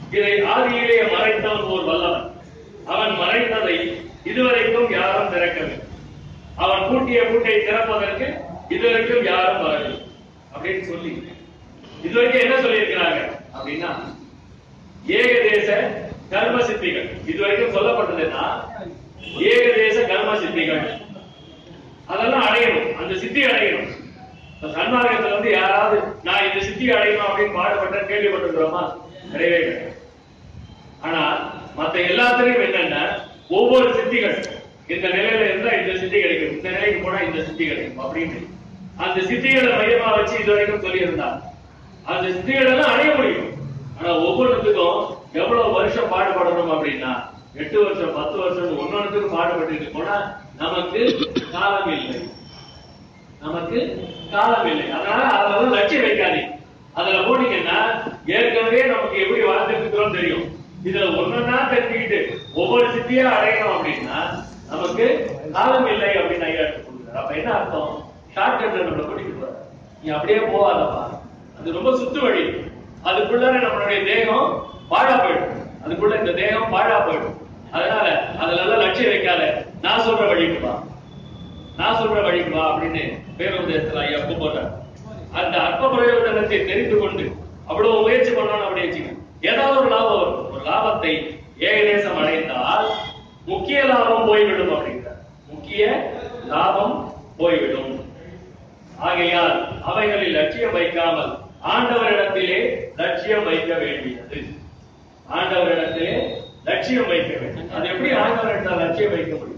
இதை ஆதியிலே மறைத்தவன் ஓர் வல்லவன் அவன் மறைத்ததை இதுவரைக்கும் யாரும் திறக்கவில்லை அவன் பூட்டிய பூட்டை திறப்பதற்கு இதுவரைக்கும் யாரும் வரவில்லை அப்படின்னு சொல்லி இதுவரைக்கும் என்ன சொல்லியிருக்கிறாங்க அப்படின்னா ஏகதேச கர்ம சித்திகள் இதுவரைக்கும் சொல்லப்பட்டதுன்னா ஏகதேச கர்ம சித்திகள் அதெல்லாம் அடையணும் அந்த சித்தி அடையணும் இப்ப சன்மார்க்கத்துல வந்து யாராவது நான் இந்த சித்தி அடையணும் அப்படின்னு பாடுபட்ட கேள்விப்பட்டிருக்கிறோமா கிடையவே கிடையாது ஆனா மத்த எல்லாத்துலயும் என்னன்னா ஒவ்வொரு சித்திகள் இந்த நிலையில இருந்தா இந்த சித்தி கிடைக்கும் இந்த நிலைக்கு போனா இந்த சித்தி கிடைக்கும் அப்படின்னு அந்த சித்திகளை மையமா வச்சு இது வரைக்கும் சொல்லியிருந்தா அந்த சித்திகளை எல்லாம் அடைய முடியும் ஆனா ஒவ்வொன்றுத்துக்கும் எவ்வளவு வருஷம் பாடுபடணும் அப்படின்னா எட்டு வருஷம் பத்து வருஷம் ஒன்னொன்றுக்கும் பாடுபட்டு போனா நமக்கு காலம் இல்லை நமக்கு காலம் இல்லை அதனால அதுல வந்து லட்சியம் வைக்காதீங்க அதுல போனீங்கன்னா ஏற்கனவே நமக்கு எப்படி வாழ்ந்துட்டு இருக்கிறோம் தெரியும் இதுல ஒன்னொன்னா தெரிஞ்சுக்கிட்டு ஒவ்வொரு சித்தியா அடையணும் அப்படின்னா நமக்கு காலம் இல்லை அப்படின்னு ஐயா எடுத்து கொடுக்குறாரு அப்ப என்ன அர்த்தம் ஷார்ட் கட்ல நம்மளை கூட்டிட்டு போற நீ அப்படியே போகாதப்பா அது ரொம்ப சுத்து வழி அதுக்குள்ள நம்மளுடைய தேகம் பாழா போயிடும் அதுக்குள்ள இந்த தேகம் பாழா போயிடும் அதனால அதுல எல்லாம் லட்சியம் வைக்காத நான் சொல்ற வழிக்கு வா நான் சொல்ற வழிக்கு வா அப்படின்னு பேருந்தேசத்துல ஐயா ஒப்பு போட்டார் அந்த அற்ப பிரயோஜனத்தை தெரிந்து கொண்டு அவ்வளவு முயற்சி பண்ணணும் அப்படி வச்சுக்க ஏதாவது ஒரு லாபம் வரும் ஒரு லாபத்தை ஏகதேசம் அடைந்தால் முக்கிய லாபம் போய்விடும் அப்படிங்கிறார் முக்கிய லாபம் போய்விடும் ஆகையால் அவைகளில் லட்சியம் வைக்காமல் ஆண்டவரிடத்திலே லட்சியம் வைக்க வேண்டியது ஆண்டவரிடத்திலே லட்சியம் வைக்க வேண்டும் அது எப்படி ஆண்டவரிடத்தில் லட்சியம் வைக்க முடியும்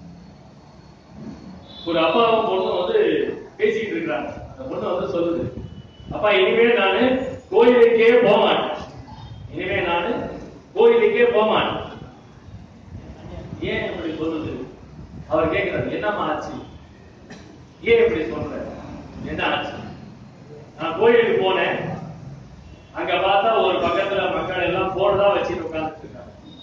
ஒரு அப்பாவும் பொண்ணும் வந்து பேசிக்கிட்டு இருக்கிறாங்க அந்த பொண்ணு வந்து சொல்லுது அப்பா இனிமே நானு கோயிலுக்கே போக மாட்டேன் இனிமே நானு கோயிலுக்கே போக மாட்டேன் ஏன் இப்படி சொல்லுது அவர் கேட்கிறாரு என்னம்மா ஆச்சு ஏன் இப்படி சொல்ற என்ன ஆச்சு நான் கோயிலுக்கு போனேன் அங்க பார்த்தா ஒரு பக்கத்துல மக்கள் எல்லாம் போன் தான் வச்சுட்டு உட்கார்ந்துட்டு இருக்காங்க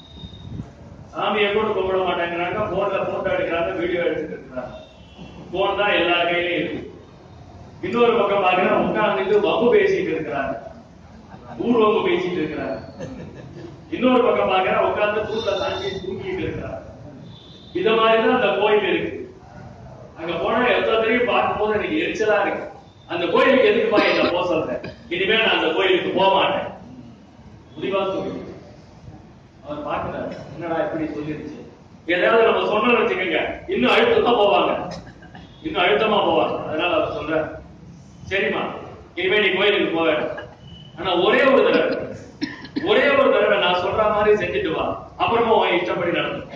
சாமியை கூட கும்பிட மாட்டேங்கிறாங்க போன்ல போட்டோ எடுக்கிறாங்க வீடியோ எடுத்துட்டு இருக்காங்க போன் தான் எல்லா கையிலயும் இருக்கு இன்னொரு பக்கம் பாக்குறேன் உட்கார்ந்துட்டு வம்பு பேசிட்டு இருக்கிறாங்க ஊர் வம்பு பேசிட்டு இருக்கிறாங்க இன்னொரு பக்கம் பாக்குறேன் உட்கார்ந்து தூண்ல தாண்டி தூங்கிட்டு இருக்கிறாங்க இத மாதிரிதான் அந்த கோயில் இருக்கு அங்க போனா எல்லாத்தையும் பார்க்கும்போது எனக்கு எரிச்சலா இருக்கு அந்த கோயிலுக்கு எதுக்குப்பா என்ன போக சொல்றேன் இனிமே நான் அந்த கோயிலுக்கு போக மாட்டேன் முடிவா சொல்லி அவர் பார்க்கிறாரு என்னடா இப்படி சொல்லிருச்சு ஏதாவது நம்ம சொன்னோம்னு வச்சுக்கோங்க இன்னும் அழுத்தமா போவாங்க இன்னும் அழுத்தமா போவாங்க அதனால அவர் சொல்றாரு சரிம்மா இனிமே நீ கோயிலுக்கு போக வேண்டாம் ஆனா ஒரே ஒரு தடவை ஒரே ஒரு தடவை நான் சொல்ற மாதிரி செஞ்சுட்டு வா அப்புறமா உன் இஷ்டப்படி நடந்து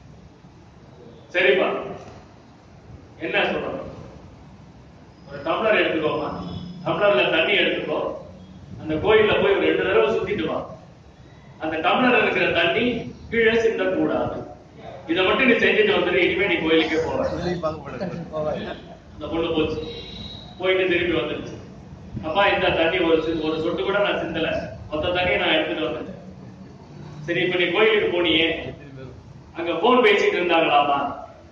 சரிப்பா என்ன சொல்றோம் ஒரு டம்ளர் எடுத்துக்கோமா டம்ளர்ல தண்ணி எடுத்துக்கோ அந்த கோயில்ல போய் ஒரு ரெண்டு தடவை சுத்திட்டு வா அந்த டம்ளர்ல இருக்கிற தண்ணி கீழே சிந்தக்கூடாது இதை மட்டும் நீ செஞ்சுட்டு வந்துட்டு இனிமே நீ கோயிலுக்கே போவ அந்த பொண்ணு போச்சு போயிட்டு திரும்பி வந்துருச்சு அப்பா இந்த தண்ணி ஒரு சி- ஒரு சொட்டு கூட நான் சிந்தல மொத்த தண்ணியை நான் எடுத்துட்டு வந்துட்டேன் சரி இப்ப நீ கோயிலுக்கு போனியே அங்க போன் பேசிட்டு இருந்தாங்களாமா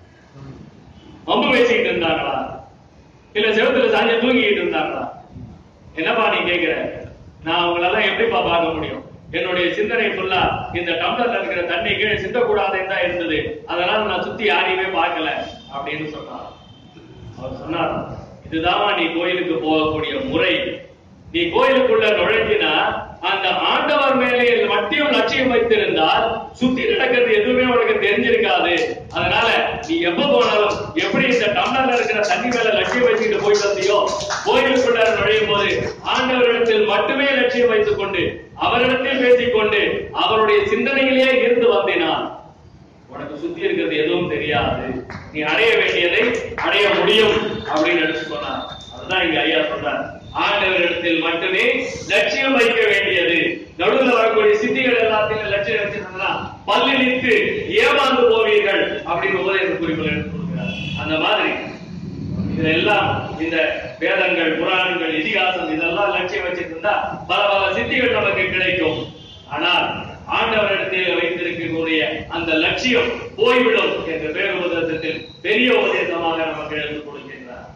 வம்பு பேசிக்கிட்டு இருந்தாங்களா இல்ல செவத்துல சாஞ்சு தூங்கிக்கிட்டு இருந்தாங்களா என்னப்பா நீ கேக்குற நான் அவங்களெல்லாம் எப்படிப்பா பார்க்க முடியும் என்னுடைய சிந்தனை ஃபுல்லா இந்த டம்ளர்ல இருக்கிற தண்ணி கீழே சிந்தக்கூடாதுன்னு தான் இருந்தது அதனால நான் சுத்தி யாரையுமே பார்க்கல அப்படின்னு சொன்னார் அவர் சொன்னார் இதுதான் நீ கோயிலுக்கு போகக்கூடிய முறை நீ கோயிலுக்குள்ள நுழைஞ்சினா அந்த ஆண்டவர் மேலே மட்டும் லட்சியம் வைத்திருந்தால் சுத்தி நடக்கிறது எதுவுமே உனக்கு தெரிஞ்சிருக்காது அதனால நீ எப்ப போனாலும் எப்படி இந்த டம்ளர்ல இருக்கிற தண்ணி மேல லட்சியம் வச்சுக்கிட்டு போயிட்டு வந்தியோ கோயிலுக்குள்ள நுழையும் போது ஆண்டவரிடத்தில் மட்டுமே லட்சியம் வைத்துக் கொண்டு அவரிடத்தில் பேசிக்கொண்டு அவருடைய சிந்தனையிலேயே இருந்து வந்தேனான் உனக்கு சுத்தி இருக்கிறது எதுவும் தெரியாது நீ அடைய வேண்டியதை அடைய முடியும் அப்படின்னு எடுத்து சொன்னார் அதுதான் இங்க ஐயா சொன்னார் ஆண்டவரிடத்தில் மட்டுமே லட்சியம் வைக்க வேண்டியது நடுவில் வரக்கூடிய சித்திகள் எல்லாத்தையும் லட்சியம் வச்சிருந்தா பல்லிழித்து ஏமாந்து போவீர்கள் அப்படின்னு உபதேச குறிப்பில் எடுத்து கொடுக்கிறார் அந்த மாதிரி இதெல்லாம் இந்த வேதங்கள் புராணங்கள் இதிகாசம் இதெல்லாம் லட்சியம் வச்சிருந்தா பல பல சித்திகள் நமக்கு கிடைக்கும் ஆனால் ஆண்டவரிடத்தில் வைத்திருக்கக்கூடிய அந்த லட்சியம் போய்விடும் என்ற பேருபதத்தில் பெரிய உபதேசமாக நமக்கு எடுத்துக் கொடுக்கின்றார்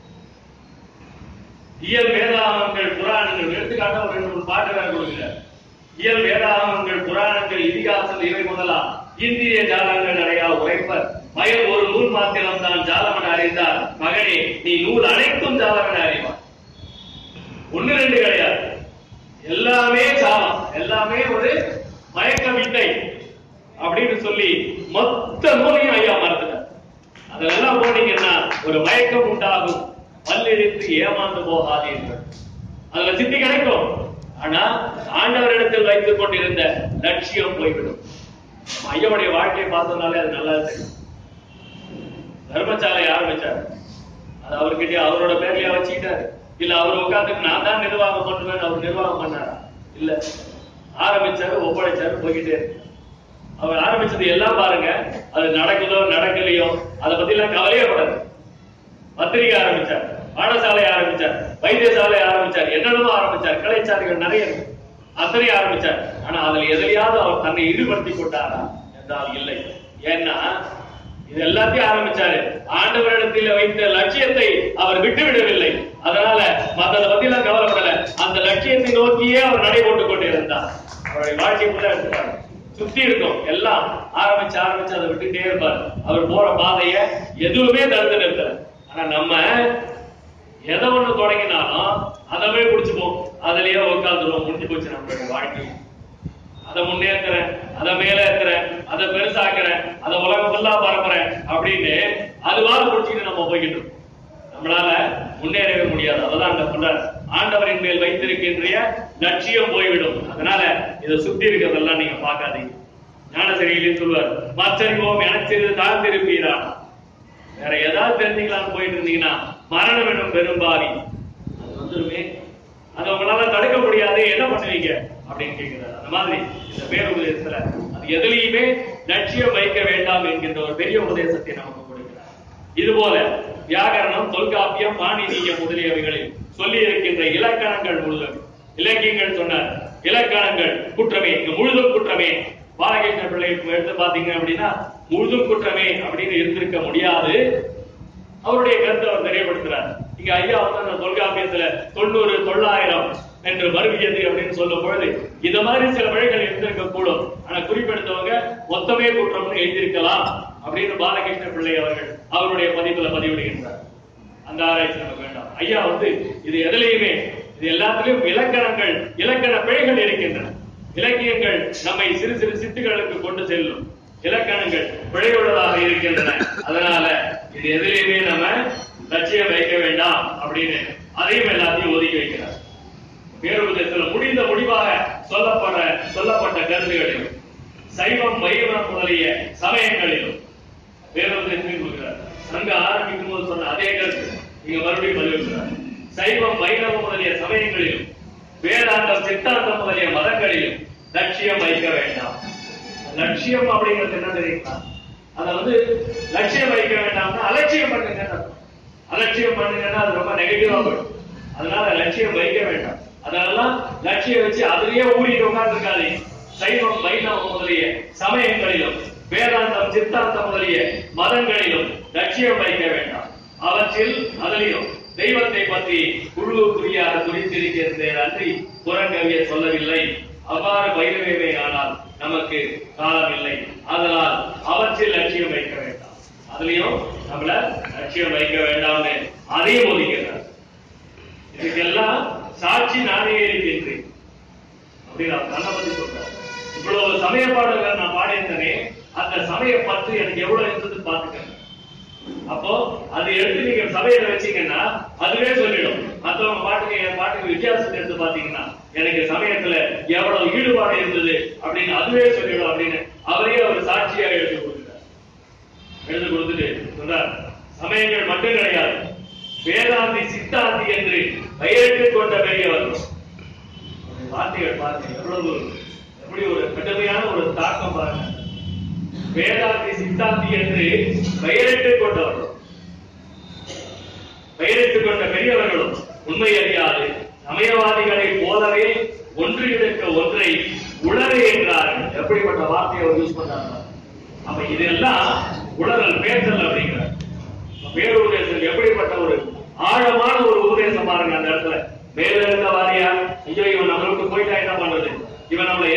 இயல் வேதாகமங்கள் புராணங்கள் எடுத்துக்காட்ட ஒரு ரெண்டு மூணு பாட்டு வேற கொடுக்கிறார் இயல் வேதாகமங்கள் புராணங்கள் இதிகாசம் இவை முதலாம் இந்திய ஜாலங்கள் நிறையா உரைப்பர் மயல் ஒரு நூல் மாத்திரம் தான் ஜாலமன் அறிந்தார் மகனே நீ நூல் அனைத்தும் ஜாலமன் அறிவார் ஒண்ணு ரெண்டு கிடையாது எல்லாமே ஜாலம் எல்லாமே ஒரு மயக்க வித்தை அப்படின்னு சொல்லி மொத்த நூலையும் ஐயா மறந்துட்டார் அதெல்லாம் போனீங்கன்னா ஒரு மயக்கம் உண்டாகும் பல்லிழித்து ஏமாந்து போகாதீர்கள் அதுல சித்தி கிடைக்கும் ஆனா ஆண்டவரிடத்தில் வைத்துக் கொண்டிருந்த லட்சியம் போய்விடும் ஐயாவுடைய வாழ்க்கையை பார்த்ததுனாலே அது நல்லா தெரியும் தர்மசாலை ஆரம்பிச்சார் அது அவர்கிட்ட அவரோட பேர்லயே வச்சுக்கிட்டாரு இல்ல அவர் உட்கார்ந்துட்டு நான் தான் நிர்வாகம் பண்ணுவேன் அவர் நிர்வாகம் பண்ணாரா இல்ல ஆரம்பிச்சாரு ஒப்படைச்சாரு போய்கிட்டே இருக்கு அவர் ஆரம்பிச்சது எல்லாம் பாருங்க அது நடக்குதோ நடக்கலையோ அதை பத்தி எல்லாம் கவலையே படாது பத்திரிகை ஆரம்பிச்சார் பாடசாலை ஆரம்பிச்சார் வைத்தியசாலை ஆரம்பிச்சார் என்னென்னமோ ஆரம்பிச்சார் கலைச்சாலைகள் நிறைய இருக்கு அத்தனை ஆரம்பிச்சார் ஆனா அதுல எதிலையாவது அவர் தன்னை ஈடுபடுத்தி கொண்டாரா என்றால் இல்லை ஏன்னா இது எல்லாத்தையும் ஆரம்பிச்சாரு ஆண்டவரிடத்தில் வைத்த லட்சியத்தை அவர் விட்டுவிடவில்லை அதனால மத்தத பத்தி எல்லாம் கவலைப்படல அந்த லட்சியத்தை நோக்கியே அவர் நடைபோட்டுக் கொண்டிருந்தார் அவருடைய வாழ்க்கைக்குள்ள இருக்கிறார் சுத்தி இருக்கும் எல்லாம் ஆரம்பிச்சு ஆரம்பிச்சு அதை விட்டுட்டே இருப்பார் அவர் போற பாதைய எதுவுமே தடுத்து நிறுத்தல ஆனா நம்ம எதை ஒண்ணு தொடங்கினாலும் அதவே பிடிச்சுப்போம் அதுலயே உட்காந்துருவோம் முடிஞ்சு போச்சு நம்மளுடைய வாழ்க்கை அதை முன்னேற்றுறேன் அதை மேல ஏத்துறேன் அதை பெருசாக்குறேன் அதை உலகம் ஃபுல்லா பரப்புறேன் அப்படின்னு அதுவாக பிடிச்சிட்டு நம்ம போய்கிட்டு இருக்கோம் நம்மளால முன்னேறவே முடியாது அததான் அந்த சொல்றார் ஆண்டவரின் மேல் வைத்திருக்கின்ற லட்சியம் போய்விடும் அதனால இதை சுத்தி இருக்கிறதெல்லாம் நீங்க பார்க்காதீங்க ஞானசரியிலே சொல்வார் மற்றறிவோம் எனச்சிறிது தாழ்ந்திருப்பீரா வேற ஏதாவது தெரிஞ்சுக்கலாம்னு போயிட்டு இருந்தீங்கன்னா மரணம் என்னும் பெரும்பாவி அது வந்துருமே அதை உங்களால தடுக்க முடியாது என்ன பண்ணுவீங்க அப்படின்னு கேட்கிறார் அந்த மாதிரி இந்த பேருபதேசத்துல அது எதுலையுமே லட்சியம் வைக்க வேண்டாம் என்கின்ற ஒரு பெரிய உபதேசத்தை நமக்கு கொடுக்கிறார் இது போல வியாகரணம் தொல்காப்பியம் பாணினியம் முதலியவைகளில் சொல்லி இருக்கின்ற இலக்கணங்கள் முழுதும் இலக்கியங்கள் சொன்னார் இலக்கணங்கள் குற்றமே இங்க முழுதும் குற்றமே பாலகிருஷ்ண பிள்ளை எடுத்து பாத்தீங்க அப்படின்னா முழுதும் குற்றமே அப்படின்னு இருந்திருக்க முடியாது அவருடைய கருத்தை அவர் தெரியப்படுத்துறார் இங்க ஐயா வந்து அந்த தொல்காப்பியத்துல தொண்ணூறு தொள்ளாயிரம் என்று மறுவியது அப்படின்னு சொல்லும் பொழுது இந்த மாதிரி சில வழிகள் இருந்திருக்க கூடும் ஆனா குறிப்பெடுத்தவங்க மொத்தமே குற்றம்னு எழுதியிருக்கலாம் அப்படின்னு பாலகிருஷ்ண பிள்ளை அவர்கள் அவருடைய பதிப்புல பதிவிடுகின்றார் அந்த ஆராய்ச்சி நமக்கு வேண்டாம் ஐயா வந்து இது எதுலையுமே இது எல்லாத்துலயும் இலக்கணங்கள் இலக்கண பிழைகள் இருக்கின்றன இலக்கியங்கள் நம்மை சிறு சிறு சித்துகளுக்கு கொண்டு செல்லும் இலக்கணங்கள் பிழையுள்ளதாக இருக்கின்றன அதனால இது எதிலையுமே நம்ம லட்சியம் வைக்க வேண்டாம் அப்படின்னு அதையும் எல்லாத்தையும் ஒதுக்கி வைக்கிறார் பேருபதத்தில் முடிந்த முடிவாக சொல்லப்பட சொல்லப்பட்ட கருத்துகளிலும் சைவம் வைணவம் முதலிய சமயங்களிலும் பேருபதத்தில் கொடுக்கிறார் அங்க ஆரம்பிக்கும் போது சொன்ன அதே கருத்து இங்க மறுபடியும் பதிவிடுகிறார் சைவம் வைணவம் முதலிய சமயங்களிலும் வேதாந்தம் சித்தாந்தம் முதலிய மதங்களிலும் லட்சியம் வைக்க வேண்டாம் லட்சியம் அப்படிங்கிறது என்ன தெரியுங்களா அத வந்து லட்சியம் வைக்க வேண்டாம்னா அலட்சியம் பண்ணுங்க அலட்சியம் பண்ணுங்கன்னா அது ரொம்ப நெகட்டிவா போயிடும் அதனால லட்சியம் வைக்க வேண்டாம் அதெல்லாம் லட்சியம் வச்சு அதுலயே ஊறிட்டு உட்கார்ந்துருக்காதே சைவம் வைணவம் முதலிய சமயங்களிலும் வேதாந்தம் சித்தாந்தம் முதலிய மதங்களிலும் லட்சியம் வைக்க வேண்டாம் அவற்றில் அதிலையும் தெய்வத்தை பற்றி குழு குறியாக குறித்திருக்கிறதே அன்றி புறங்கவிய சொல்லவில்லை அவ்வாறு வைரவேவே ஆனால் நமக்கு காலம் இல்லை அதனால் அவற்றில் லட்சியம் வைக்க வேண்டாம் அதுலயும் நம்மள லட்சியம் வைக்க வேண்டாம்னு அதையும் ஒதுக்கிறார் இதுக்கெல்லாம் சாட்சி நானே இருக்கின்றேன் அப்படின்னு அவர் தன்னை பத்தி சொல்றார் இவ்வளவு சமய பாடல்கள் நான் பாடியிருந்தேனே அந்த சமய பற்று எனக்கு எவ்வளவு இருந்தது பாத்துக்கங்க அப்போ அது எடுத்து நீங்க சபையில வச்சீங்கன்னா அதுவே சொல்லிடும் மத்தவங்க பாட்டுக்கு என் பாட்டுக்கு வித்தியாசத்தை எடுத்து பாத்தீங்கன்னா எனக்கு சமயத்துல எவ்வளவு ஈடுபாடு இருந்தது அப்படின்னு அதுவே சொல்லிடும் அப்படின்னு அவரே ஒரு சாட்சியா எழுதி கொடுக்கிறார் எழுதி கொடுத்துட்டு சொல்றார் சமயங்கள் மட்டும் கிடையாது வேதாந்தி சித்தாந்தி என்று பெயரிட்டுக் கொண்ட பெரியவர்கள் அவருடைய வார்த்தைகள் பாருங்க எவ்வளவு எப்படி ஒரு கடுமையான ஒரு தாக்கம் பாருங்க வேதாந்தி சித்தாந்தி என்று பெயரிட்டுக் கொண்டவர்கள் பெயரிட்டுக் கொண்ட பெரியவர்களும் உண்மை அறியாது சமயவாதிகளை போலவே ஒன்று எடுக்க ஒன்றை உளறு என்றார்கள் எப்படிப்பட்ட வார்த்தையை அவர் யூஸ் பண்றாங்க அப்ப இதெல்லாம் உளறல் பேசல் அப்படிங்கிறார் பேருபதேசம் எப்படிப்பட்ட ஒரு ஆழமான ஒரு உபதேசம் பாருங்க அந்த இடத்துல மேல இருந்த வாரியா ஐயோ இவன் நம்மளை விட்டு போயிட்டா என்ன பண்றது இவன் நம்மளை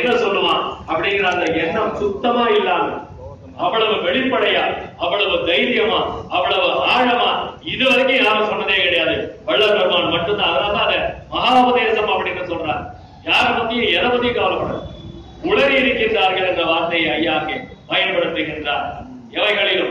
சுத்தமா இல்லாம அவ்வளவு வெளிப்படையா அவ்வளவு தைரியமா அவ்வளவு ஆழமா இதுவரைக்கும் யாரும் சொன்னதே கிடையாது வள்ளல் பெருமான் மட்டும்தான் அதனால அதை மகாபதேசம் அப்படின்னு சொல்றார் யார பத்தியும் எதை பத்தியும் கவலைப்படாது உளறி இருக்கின்றார்கள் என்ற வார்த்தையை ஐயா அங்கே பயன்படுத்துகின்றார் எவைகளிலும்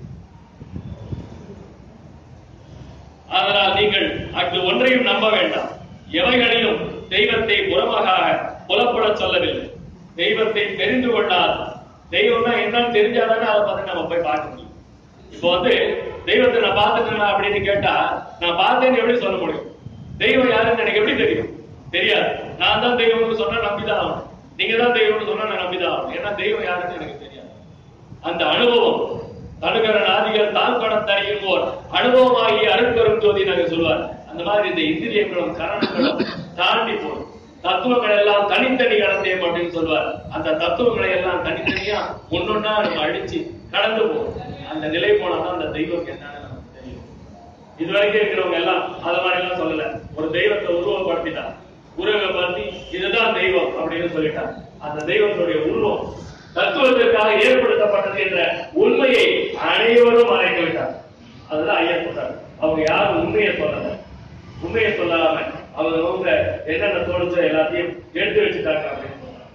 அதனால் நீங்கள் அங்கு ஒன்றையும் நம்ப வேண்டாம் எவைகளிலும் தெய்வத்தை புறமாக புலப்பட சொல்லவில்லை தெய்வத்தை தெரிந்து கொள்ளாது தெய்வம்னா என்னன்னு தெரிஞ்சாதானே அதை பார்த்து நம்ம போய் பார்க்க முடியும் இப்போ வந்து தெய்வத்தை நான் பார்த்துட்டேனா அப்படின்னு கேட்டா நான் பார்த்தேன்னு எப்படி சொல்ல முடியும் தெய்வம் யாருன்னு எனக்கு எப்படி தெரியும் தெரியாது நான் தான் தெய்வம்னு சொன்னா நம்பிதான் ஆகணும் நீங்க தான் தெய்வம்னு சொன்னா நான் நம்பிதான் ஆகணும் ஏன்னா தெய்வம் யாருன்னு எனக்கு தெரியாது அந்த அனுபவம் தனுகர நாதிகள் தான் படம் தரையும் போர் அனுபவமாகி அருட்பெரும் ஜோதி நாங்க சொல்லுவார் அந்த மாதிரி இந்த இந்திரியங்களும் கரணங்களும் தாண்டி போகும் தத்துவங்கள் எல்லாம் தனித்தனி கடந்தேன் அப்படின்னு சொல்லுவார் அந்த தத்துவங்களை எல்லாம் தனித்தனியா ஒன்னொன்னா நம்ம அழிச்சு கடந்து போகும் அந்த நிலை போனாதான் அந்த தெய்வம் என்னன்னு நமக்கு தெரியும் இதுவரைக்கும் இருக்கிறவங்க எல்லாம் அது மாதிரி எல்லாம் சொல்லல ஒரு தெய்வத்தை உருவப்படுத்திட்டார் உருவப்படுத்தி இதுதான் தெய்வம் அப்படின்னு சொல்லிட்டார் அந்த தெய்வத்துடைய உருவம் தத்துவத்திற்காக ஏற்படுத்தப்பட்டது என்ற உண்மையை அனைவரும் மறைத்து விட்டார் அதுதான் ஐயா சொல்றாரு அவங்க யாரும் உண்மையை சொல்லல உண்மையை சொல்லாம அவங்க அவங்க என்னென்ன தோணுச்சோ எல்லாத்தையும் எடுத்து வச்சுட்டாங்க அப்படின்னு சொல்றாங்க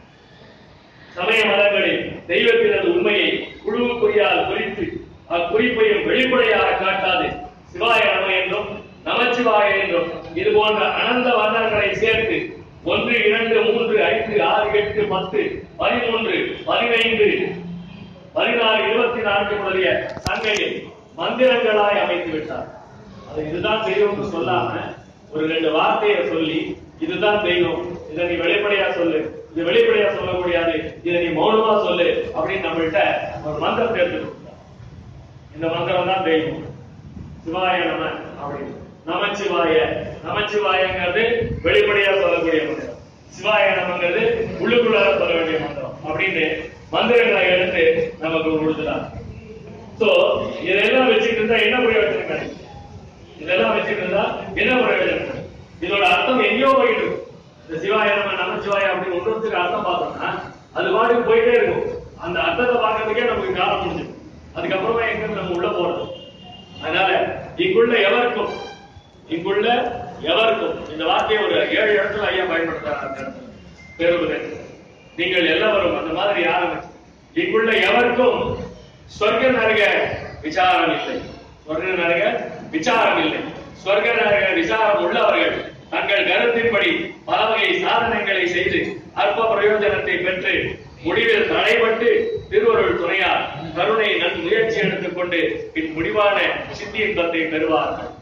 சமய மதங்களில் தெய்வத்தினது உண்மையை குழு குறியால் குறித்து அக்குறிப்பையும் வெளிப்படையாக காட்டாது சிவாய நம என்றும் நமச்சிவாய என்றும் இது போன்ற அனந்த வர்ணங்களை சேர்த்து ஒன்று இரண்டு மூன்று ஐந்து ஆறு எட்டு பத்து பதிமூன்று பதினைந்து பதினாறு இருபத்தி நான்கு முதலிய சங்கையில் மந்திரங்களாய் அமைத்து விட்டார் அது இதுதான் தெய்வம்னு சொல்லாம ஒரு ரெண்டு வார்த்தையை சொல்லி இதுதான் தெய்வம் இதை நீ வெளிப்படையா சொல்லு இது வெளிப்படையா சொல்ல முடியாது இதை நீ மௌனமா சொல்லு அப்படின்னு நம்மள்கிட்ட ஒரு மந்திரத்தை எடுத்து கொடுத்தார். இந்த மந்திரம் தான் தெய்வம் சிவாய நம அப்படின்னு நமச்சிவாய நமச்சிவாயங்கிறது வெளிப்படையா சொல்லக்கூடிய மந்திரம் சிவாய நமங்கிறது உள்ளுக்குள்ளார சொல்ல வேண்டிய மந்திரம் அப்படின்னு மந்திரங்களை எடுத்து நமக்கு கொடுத்துட்டார் சோ இதெல்லாம் வச்சுட்டு இருந்தா என்ன பிரயோஜனம் கிடைக்கும் இதெல்லாம் வச்சுட்டு இருந்தா என்ன பிரயோஜனம் கிடைக்கும்? இதோட அர்த்தம் எங்கேயோ போயிட்டு இருக்கும் இந்த சிவாய நம நமச்சிவாய அப்படின்னு ஒன்றுக்கு அர்த்தம் பார்த்தோம்னா அது பாட்டுக்கு போயிட்டே இருக்கும் அந்த அர்த்தத்தை பார்க்கறதுக்கே நமக்கு காலம் முடிஞ்சிடும் அதுக்கப்புறமா எங்க நம்ம உள்ள போறது அதனால இங்குள்ள எவருக்கும் இங்குள்ள எவருக்கும் இந்த வார்த்தையை ஒரு ஏழு இடத்துல ஐயா பயன்படுத்துறாங்க அந்த இடத்துல பெறுவதற்கு நீங்கள் எல்லாரும் அந்த மாதிரி யாரும் இங்குள்ள எவருக்கும் சொர்க்க நரக விசாரம் இல்லை சொர்க்க நரக விசாரம் இல்லை சொர்க்க நரக விசாரம் உள்ளவர்கள் தங்கள் கருத்தின்படி பல வகை சாதனைகளை செய்து அற்ப பிரயோஜனத்தை பெற்று முடிவில் தடைபட்டு திருவருள் துணையார் கருணை நன் முயற்சி எடுத்துக்கொண்டு பின் முடிவான சித்தி இன்பத்தை பெறுவார்கள்